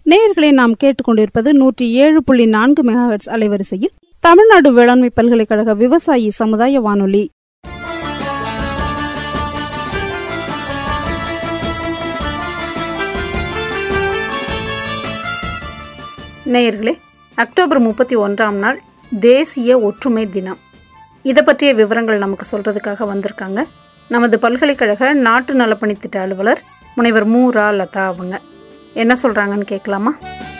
நேயர்களை நாம் கேட்டுக்கொண்டிருப்பது நூற்றி ஏழு புள்ளி நான்கு மெகாஹெட்ஸ் அலைவரிசையில் தமிழ்நாடு வேளாண்மை பல்கலைக்கழக விவசாயி சமுதாய வானொலி நேயர்களே அக்டோபர் முப்பத்தி ஒன்றாம் நாள் தேசிய ஒற்றுமை தினம் இதை பற்றிய விவரங்கள் நமக்கு சொல்றதுக்காக வந்திருக்காங்க நமது பல்கலைக்கழக நாட்டு நலப்பணி திட்ட அலுவலர் முனைவர் மு ரா லதா அவங்க என்ன சொல்றாங்கன்னு கேட்கலாமா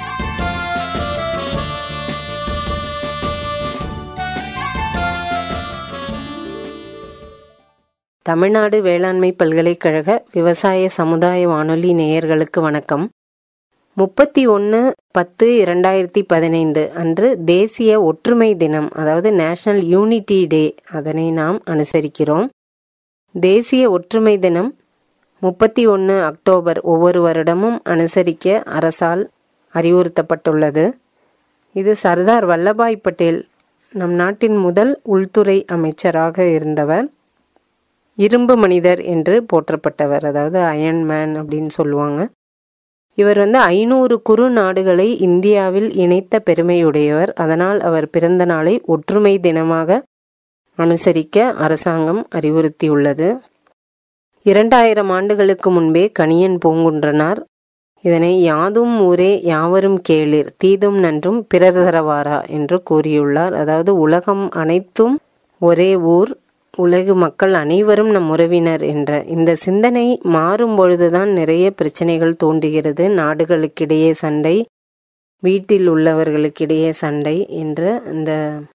தமிழ்நாடு வேளாண்மை பல்கலைக்கழக விவசாய சமுதாய வானொலி நேயர்களுக்கு வணக்கம் முப்பத்தி ஒன்று பத்து இரண்டாயிரத்தி பதினைந்து அன்று தேசிய ஒற்றுமை தினம் அதாவது நேஷனல் யூனிட்டி டே அதனை நாம் அனுசரிக்கிறோம் தேசிய ஒற்றுமை தினம் முப்பத்தி ஒன்று அக்டோபர் ஒவ்வொரு வருடமும் அனுசரிக்க அரசால் அறிவுறுத்தப்பட்டுள்ளது இது சர்தார் வல்லபாய் பட்டேல் நம் நாட்டின் முதல் உள்துறை அமைச்சராக இருந்தவர் இரும்பு மனிதர் என்று போற்றப்பட்டவர் அதாவது அயன் மேன் அப்படின்னு சொல்லுவாங்க இவர் வந்து ஐநூறு குறு நாடுகளை இந்தியாவில் இணைத்த பெருமையுடையவர் அதனால் அவர் பிறந்த நாளை ஒற்றுமை தினமாக அனுசரிக்க அரசாங்கம் அறிவுறுத்தியுள்ளது இரண்டாயிரம் ஆண்டுகளுக்கு முன்பே கணியன் பூங்குன்றனார் இதனை யாதும் ஊரே யாவரும் கேளிர் தீதும் நன்றும் பிறர் தரவாரா என்று கூறியுள்ளார் அதாவது உலகம் அனைத்தும் ஒரே ஊர் உலகு மக்கள் அனைவரும் நம் உறவினர் என்ற இந்த சிந்தனை மாறும் பொழுதுதான் நிறைய பிரச்சனைகள் தோன்றுகிறது நாடுகளுக்கிடையே சண்டை வீட்டில் உள்ளவர்களுக்கிடையே சண்டை என்ற இந்த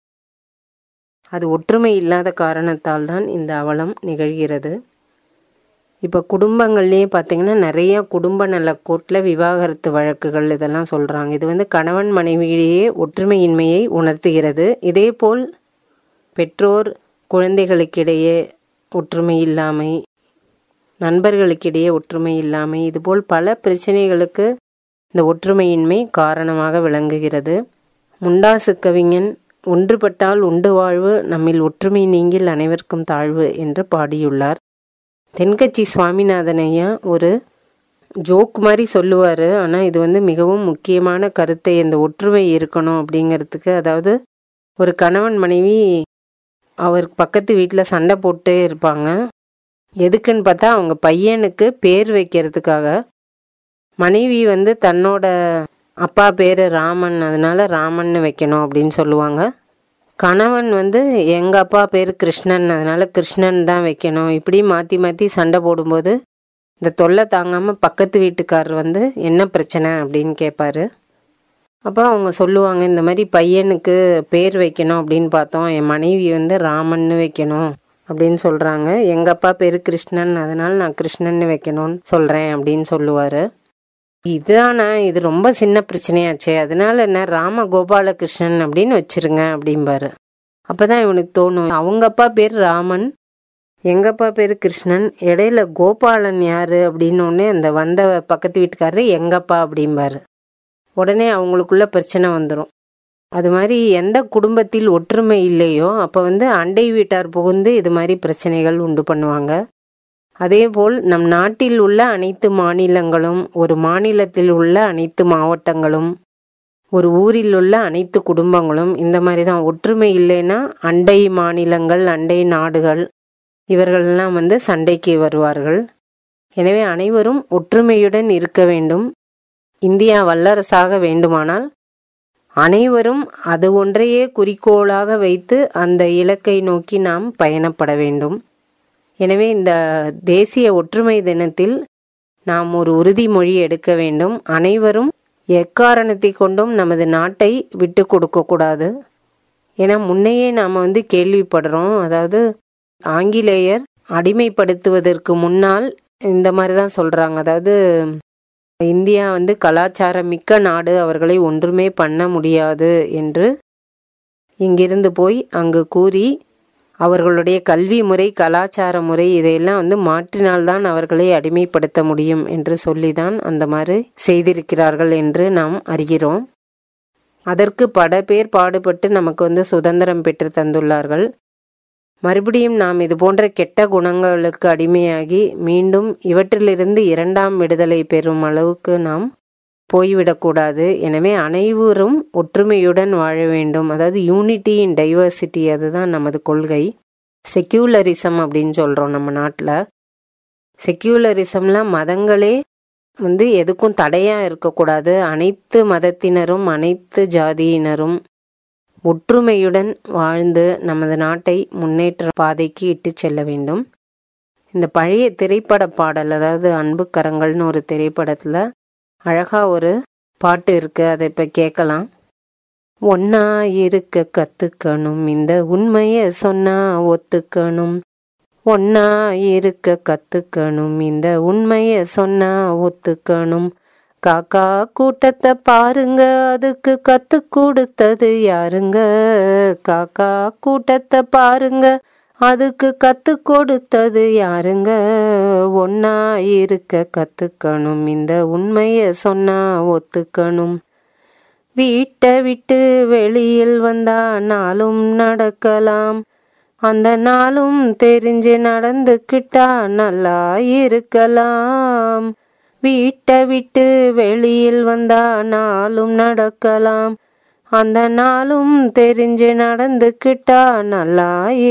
அது ஒற்றுமை இல்லாத காரணத்தால் தான் இந்த அவலம் நிகழ்கிறது இப்போ குடும்பங்கள்லேயே பார்த்தீங்கன்னா நிறைய குடும்ப நல கோர்ட்டில் விவாகரத்து வழக்குகள் இதெல்லாம் சொல்கிறாங்க இது வந்து கணவன் மனைவியிடையே ஒற்றுமையின்மையை உணர்த்துகிறது இதேபோல் பெற்றோர் குழந்தைகளுக்கிடையே ஒற்றுமை இல்லாமை நண்பர்களுக்கிடையே ஒற்றுமை இல்லாமை இதுபோல் பல பிரச்சனைகளுக்கு இந்த ஒற்றுமையின்மை காரணமாக விளங்குகிறது முண்டாசு கவிஞன் ஒன்றுபட்டால் உண்டு வாழ்வு நம்மில் ஒற்றுமை நீங்கில் அனைவருக்கும் தாழ்வு என்று பாடியுள்ளார் தென்கட்சி சுவாமிநாதன் ஐயா ஒரு ஜோக் மாதிரி சொல்லுவார் ஆனால் இது வந்து மிகவும் முக்கியமான கருத்தை இந்த ஒற்றுமை இருக்கணும் அப்படிங்கிறதுக்கு அதாவது ஒரு கணவன் மனைவி அவர் பக்கத்து வீட்டில் சண்டை போட்டு இருப்பாங்க எதுக்குன்னு பார்த்தா அவங்க பையனுக்கு பேர் வைக்கிறதுக்காக மனைவி வந்து தன்னோட அப்பா பேர் ராமன் அதனால ராமன்னு வைக்கணும் அப்படின்னு சொல்லுவாங்க கணவன் வந்து எங்கள் அப்பா பேர் கிருஷ்ணன் அதனால கிருஷ்ணன் தான் வைக்கணும் இப்படி மாற்றி மாற்றி சண்டை போடும்போது இந்த தொல்லை தாங்காமல் பக்கத்து வீட்டுக்காரர் வந்து என்ன பிரச்சனை அப்படின்னு கேட்பாரு அப்போ அவங்க சொல்லுவாங்க இந்த மாதிரி பையனுக்கு பேர் வைக்கணும் அப்படின்னு பார்த்தோம் என் மனைவி வந்து ராமன்னு வைக்கணும் அப்படின்னு சொல்கிறாங்க எங்கள் அப்பா பேர் கிருஷ்ணன் அதனால் நான் கிருஷ்ணன்னு வைக்கணும்னு சொல்கிறேன் அப்படின்னு சொல்லுவார் இதானா இது ரொம்ப சின்ன பிரச்சனையாச்சே அதனால என்ன ராம கோபாலகிருஷ்ணன் அப்படின்னு வச்சிருங்க அப்படிம்பாரு அப்போ தான் இவனுக்கு தோணும் அவங்க அப்பா பேர் ராமன் எங்கள் அப்பா பேர் கிருஷ்ணன் இடையில கோபாலன் யார் அப்படின்னோடனே அந்த வந்த பக்கத்து வீட்டுக்காரரு எங்கப்பா அப்படிம்பாரு உடனே அவங்களுக்குள்ள பிரச்சனை வந்துடும் அது மாதிரி எந்த குடும்பத்தில் ஒற்றுமை இல்லையோ அப்போ வந்து அண்டை வீட்டார் புகுந்து இது மாதிரி பிரச்சனைகள் உண்டு பண்ணுவாங்க அதேபோல் நம் நாட்டில் உள்ள அனைத்து மாநிலங்களும் ஒரு மாநிலத்தில் உள்ள அனைத்து மாவட்டங்களும் ஒரு ஊரில் உள்ள அனைத்து குடும்பங்களும் இந்த மாதிரி தான் ஒற்றுமை இல்லைன்னா அண்டை மாநிலங்கள் அண்டை நாடுகள் இவர்களெல்லாம் வந்து சண்டைக்கு வருவார்கள் எனவே அனைவரும் ஒற்றுமையுடன் இருக்க வேண்டும் இந்தியா வல்லரசாக வேண்டுமானால் அனைவரும் அது ஒன்றையே குறிக்கோளாக வைத்து அந்த இலக்கை நோக்கி நாம் பயணப்பட வேண்டும் எனவே இந்த தேசிய ஒற்றுமை தினத்தில் நாம் ஒரு உறுதிமொழி எடுக்க வேண்டும் அனைவரும் எக்காரணத்தை கொண்டும் நமது நாட்டை விட்டு கொடுக்கக்கூடாது ஏன்னா முன்னையே நாம் வந்து கேள்விப்படுறோம் அதாவது ஆங்கிலேயர் அடிமைப்படுத்துவதற்கு முன்னால் இந்த மாதிரி தான் சொல்கிறாங்க அதாவது இந்தியா வந்து கலாச்சாரம் மிக்க நாடு அவர்களை ஒன்றுமே பண்ண முடியாது என்று இங்கிருந்து போய் அங்கு கூறி அவர்களுடைய கல்வி முறை கலாச்சார முறை இதையெல்லாம் வந்து மாற்றினால்தான் அவர்களை அடிமைப்படுத்த முடியும் என்று சொல்லிதான் அந்த மாதிரி செய்திருக்கிறார்கள் என்று நாம் அறிகிறோம் அதற்கு பல பேர் பாடுபட்டு நமக்கு வந்து சுதந்திரம் பெற்று தந்துள்ளார்கள் மறுபடியும் நாம் இது போன்ற கெட்ட குணங்களுக்கு அடிமையாகி மீண்டும் இவற்றிலிருந்து இரண்டாம் விடுதலை பெறும் அளவுக்கு நாம் போய்விடக்கூடாது எனவே அனைவரும் ஒற்றுமையுடன் வாழ வேண்டும் அதாவது யூனிட்டி இன் டைவர்சிட்டி அதுதான் நமது கொள்கை செக்யூலரிசம் அப்படின்னு சொல்கிறோம் நம்ம நாட்டில் செக்யூலரிசம்லாம் மதங்களே வந்து எதுக்கும் தடையாக இருக்கக்கூடாது அனைத்து மதத்தினரும் அனைத்து ஜாதியினரும் ஒற்றுமையுடன் வாழ்ந்து நமது நாட்டை முன்னேற்ற பாதைக்கு இட்டு செல்ல வேண்டும் இந்த பழைய திரைப்பட பாடல் அதாவது அன்பு கரங்கள்னு ஒரு திரைப்படத்தில் அழகாக ஒரு பாட்டு இருக்குது அதை இப்போ கேட்கலாம் ஒன்னா இருக்க கத்துக்கணும் இந்த உண்மையை சொன்னா ஒத்துக்கணும் ஒன்னா இருக்க கத்துக்கணும் இந்த உண்மையை சொன்னா ஒத்துக்கணும் காக்கா கூட்டத்தை பாருங்க அதுக்கு கத்து கொடுத்தது யாருங்க காக்கா கூட்டத்தை பாருங்க அதுக்கு கத்து கொடுத்தது யாருங்க ஒன்னா இருக்க கத்துக்கணும் இந்த உண்மைய சொன்னா ஒத்துக்கணும் வீட்டை விட்டு வெளியில் வந்தா நாளும் நடக்கலாம் அந்த நாளும் தெரிஞ்சு நடந்துக்கிட்டா நல்லா இருக்கலாம் வீட்டை விட்டு வெளியில் வந்தா நாளும் நடக்கலாம் அந்த நாளும் தெரிஞ்சு நடந்துக்கிட்டா நல்லா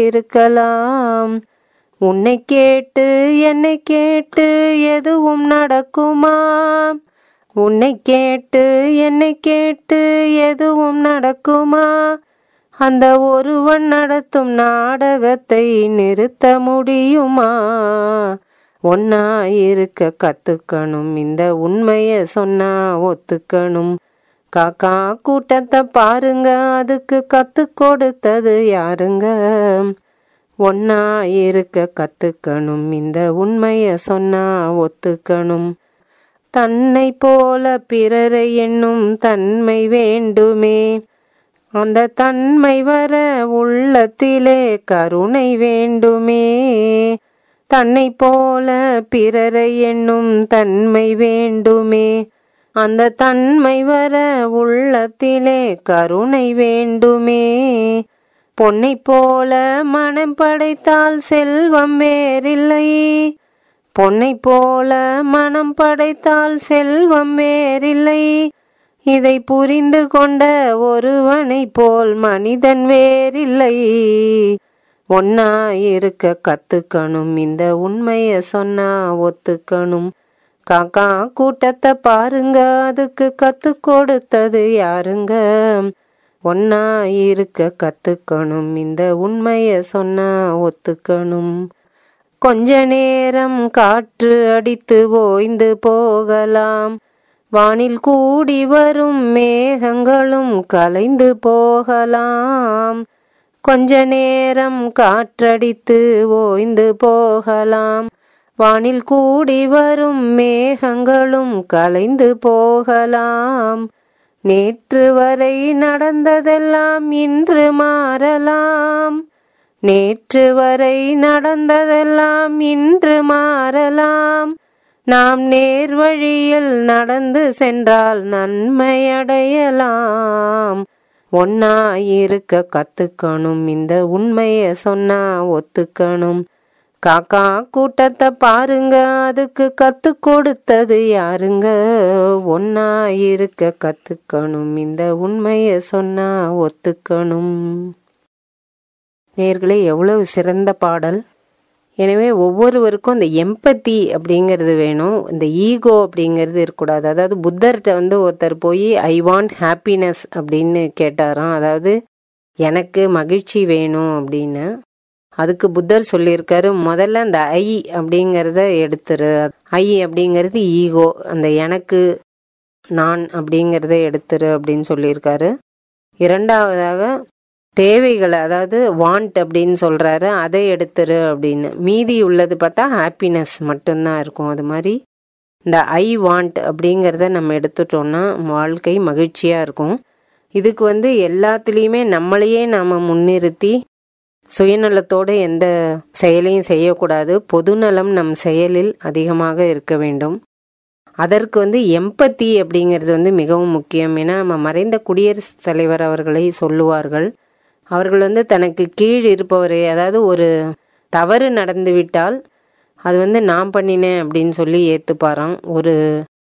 இருக்கலாம் உன்னை கேட்டு என்னை கேட்டு எதுவும் நடக்குமா உன்னை கேட்டு என்னை கேட்டு எதுவும் நடக்குமா அந்த ஒருவன் நடத்தும் நாடகத்தை நிறுத்த முடியுமா ஒன்னா இருக்க கத்துக்கணும் இந்த உண்மைய சொன்னா ஒத்துக்கணும் காக்கா கூட்டத்தை பாருங்க அதுக்கு கத்து கொடுத்தது யாருங்க ஒன்னா இருக்க கத்துக்கணும் இந்த உண்மைய சொன்னா ஒத்துக்கணும் தன்னை போல பிறரை என்னும் தன்மை வேண்டுமே அந்த தன்மை வர உள்ளத்திலே கருணை வேண்டுமே தன்னை போல பிறரை என்னும் தன்மை வேண்டுமே அந்த தன்மை வர உள்ளத்திலே கருணை வேண்டுமே பொன்னை போல மனம் படைத்தால் செல்வம் வேறில்லை பொன்னை போல மனம் படைத்தால் செல்வம் வேறில்லை இதை புரிந்து கொண்ட ஒருவனை போல் மனிதன் வேறில்லை ஒன்னா இருக்க கத்துக்கணும் இந்த உண்மைய சொன்னா ஒத்துக்கணும் காக்கா கூட்டத்தை பாருங்க அதுக்கு கத்து கொடுத்தது யாருங்க ஒன்னா இருக்க கத்துக்கணும் இந்த உண்மைய சொன்னா ஒத்துக்கணும் கொஞ்ச நேரம் காற்று அடித்து ஓய்ந்து போகலாம் வானில் கூடி வரும் மேகங்களும் கலைந்து போகலாம் கொஞ்ச நேரம் காற்றடித்து ஓய்ந்து போகலாம் வானில் கூடி வரும் மேகங்களும் கலைந்து போகலாம் நேற்று வரை நடந்ததெல்லாம் இன்று மாறலாம் நேற்று வரை நடந்ததெல்லாம் இன்று மாறலாம் நாம் நேர் வழியில் நடந்து சென்றால் நன்மை அடையலாம் ஒன்னா இருக்க கத்துக்கணும் இந்த உண்மைய சொன்னா ஒத்துக்கணும் காக்கா கூட்டத்தை பாருங்க அதுக்கு கத்து கொடுத்தது யாருங்க ஒன்னா இருக்க கத்துக்கணும் இந்த உண்மைய சொன்னா ஒத்துக்கணும் நேர்களே எவ்வளவு சிறந்த பாடல் எனவே ஒவ்வொருவருக்கும் இந்த எம்பத்தி அப்படிங்கிறது வேணும் இந்த ஈகோ அப்படிங்கிறது இருக்கக்கூடாது அதாவது புத்தர்கிட்ட வந்து ஒருத்தர் போய் ஐ வாண்ட் ஹாப்பினஸ் அப்படின்னு கேட்டாராம் அதாவது எனக்கு மகிழ்ச்சி வேணும் அப்படின்னு அதுக்கு புத்தர் சொல்லியிருக்காரு முதல்ல அந்த ஐ அப்படிங்கிறத எடுத்துரு ஐ அப்படிங்கிறது ஈகோ அந்த எனக்கு நான் அப்படிங்கிறத எடுத்துரு அப்படின்னு சொல்லியிருக்காரு இரண்டாவதாக தேவைகளை அதாவது வாண்ட் அப்படின்னு சொல்கிறாரு அதை எடுத்துரு அப்படின்னு மீதி உள்ளது பார்த்தா ஹாப்பினஸ் மட்டும்தான் இருக்கும் அது மாதிரி இந்த ஐ வாண்ட் அப்படிங்கிறத நம்ம எடுத்துட்டோம்னா வாழ்க்கை மகிழ்ச்சியாக இருக்கும் இதுக்கு வந்து எல்லாத்துலேயுமே நம்மளையே நாம் முன்னிறுத்தி சுயநலத்தோடு எந்த செயலையும் செய்யக்கூடாது பொதுநலம் நம் செயலில் அதிகமாக இருக்க வேண்டும் அதற்கு வந்து எம்பத்தி அப்படிங்கிறது வந்து மிகவும் முக்கியம் ஏன்னா நம்ம மறைந்த குடியரசுத் தலைவர் அவர்களை சொல்லுவார்கள் அவர்கள் வந்து தனக்கு கீழ் இருப்பவரை அதாவது ஒரு தவறு நடந்து விட்டால் அது வந்து நான் பண்ணினேன் அப்படின்னு சொல்லி ஏற்றுப்பாராம் ஒரு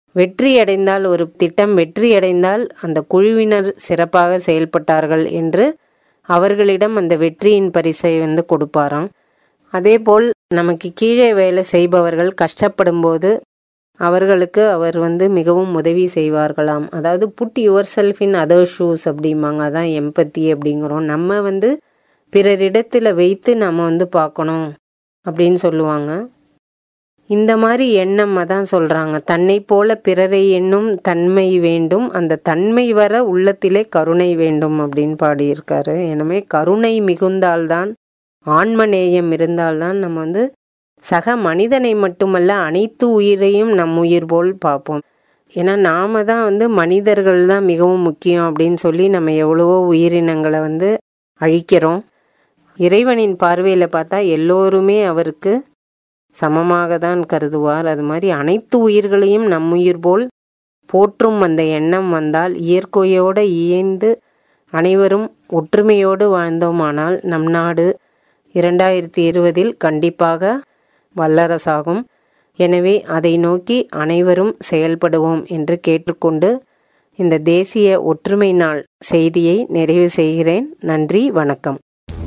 வெற்றி அடைந்தால் ஒரு திட்டம் வெற்றி அடைந்தால் அந்த குழுவினர் சிறப்பாக செயல்பட்டார்கள் என்று அவர்களிடம் அந்த வெற்றியின் பரிசை வந்து கொடுப்பாராம் அதேபோல் நமக்கு கீழே வேலை செய்பவர்கள் கஷ்டப்படும் போது அவர்களுக்கு அவர் வந்து மிகவும் உதவி செய்வார்களாம் அதாவது put yourself in other shoes அப்படிம்பாங்க அதான் எம்பத்தி அப்படிங்கிறோம் நம்ம வந்து பிறரிடத்தில் வைத்து நம்ம வந்து பார்க்கணும் அப்படின்னு சொல்லுவாங்க இந்த மாதிரி எண்ணம் தான் சொல்கிறாங்க தன்னை போல பிறரை எண்ணும் தன்மை வேண்டும் அந்த தன்மை வர உள்ளத்திலே கருணை வேண்டும் அப்படின்னு பாடியிருக்காரு எனவே கருணை மிகுந்தால்தான் ஆன்ம நேயம் இருந்தால்தான் நம்ம வந்து சக மனிதனை மட்டுமல்ல அனைத்து உயிரையும் நம் உயிர் போல் பார்ப்போம் ஏன்னா நாம தான் வந்து மனிதர்கள் தான் மிகவும் முக்கியம் அப்படின்னு சொல்லி நம்ம எவ்வளவோ உயிரினங்களை வந்து அழிக்கிறோம் இறைவனின் பார்வையில் பார்த்தா எல்லோருமே அவருக்கு சமமாக தான் கருதுவார் அது மாதிரி அனைத்து உயிர்களையும் நம் உயிர் போல் போற்றும் அந்த எண்ணம் வந்தால் இயற்கையோடு இயைந்து அனைவரும் ஒற்றுமையோடு வாழ்ந்தோமானால் நம் நாடு இரண்டாயிரத்தி இருபதில் கண்டிப்பாக வல்லரசாகும் எனவே அதை நோக்கி அனைவரும் செயல்படுவோம் என்று கேட்டுக்கொண்டு இந்த தேசிய ஒற்றுமை நாள் செய்தியை நிறைவு செய்கிறேன் நன்றி வணக்கம்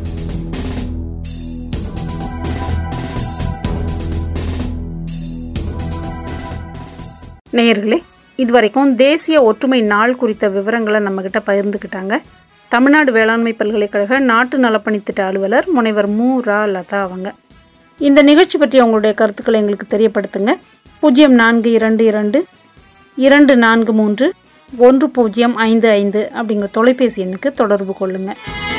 நேயர்களே இதுவரைக்கும் தேசிய ஒற்றுமை நாள் குறித்த விவரங்களை நம்மக்கிட்ட பகிர்ந்துக்கிட்டாங்க தமிழ்நாடு வேளாண்மை பல்கலைக்கழக நாட்டு நலப்பணித்திட்ட அலுவலர் முனைவர் மு ரா லதா அவங்க இந்த நிகழ்ச்சி பற்றி உங்களுடைய கருத்துக்களை எங்களுக்கு தெரியப்படுத்துங்க பூஜ்ஜியம் நான்கு இரண்டு இரண்டு இரண்டு நான்கு மூன்று ஒன்று பூஜ்ஜியம் ஐந்து ஐந்து அப்படிங்கிற தொலைபேசி எண்ணுக்கு தொடர்பு கொள்ளுங்கள்